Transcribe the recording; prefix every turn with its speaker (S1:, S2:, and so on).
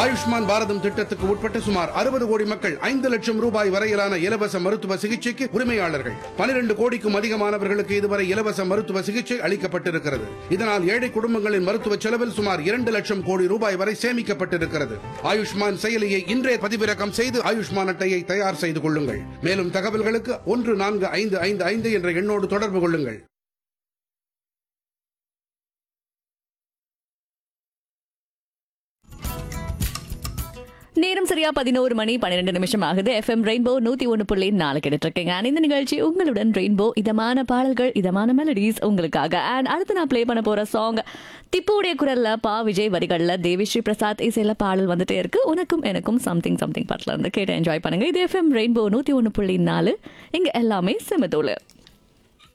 S1: ஆயுஷ்மான் பாரதம் திட்டத்துக்கு உட்பட்ட சுமார் அறுபது கோடி மக்கள் ஐந்து லட்சம் ரூபாய் வரையிலான இலவச மருத்துவ சிகிச்சைக்கு உரிமையாளர்கள் பனிரெண்டு கோடிக்கும் அதிகமானவர்களுக்கு இதுவரை இலவச மருத்துவ சிகிச்சை அளிக்கப்பட்டிருக்கிறது இதனால் ஏழை குடும்பங்களின் மருத்துவ செலவில் சுமார் இரண்டு லட்சம் கோடி ரூபாய் வரை சேமிக்கப்பட்டிருக்கிறது ஆயுஷ்மான் செயலியை இன்றே பதிவிறக்கம் செய்து ஆயுஷ்மான் அட்டையை தயார் செய்து கொள்ளுங்கள் மேலும் தகவல்களுக்கு ஒன்று நான்கு ஐந்து ஐந்து ஐந்து என்ற எண்ணோடு தொடர்பு கொள்ளுங்கள்
S2: நேரம் சரியா பதினோரு மணி பன்னிரெண்டு நிமிஷம் ஆகுது எஃப்எம் ரெயின்போ நூத்தி ஒன்று புள்ளி நாலு கேட்டுட்டு இருக்கீங்க And இந்த நிகழ்ச்சி உங்களுடன் ரெயின்போ இதமான பாடல்கள் இதமான மெலடிஸ் உங்களுக்காக அண்ட் அடுத்து நான் ப்ளே பண்ண போற சாங் திப்புடைய குரல்ல பா விஜய் வரிகள்ல தேவிஸ்ரீ பிரசாத் இசையில பாடல் வந்துட்டே இருக்கு உனக்கும் எனக்கும் சம்திங் சம்திங் பாட்டில் இருந்து கேட்டு என்ஜாய் பண்ணுங்க இது எஃப்எம் ரெயின்போ நூத்தி ஒன்று புள்ளி நாலு இங்க எல்லாமே செமதோலு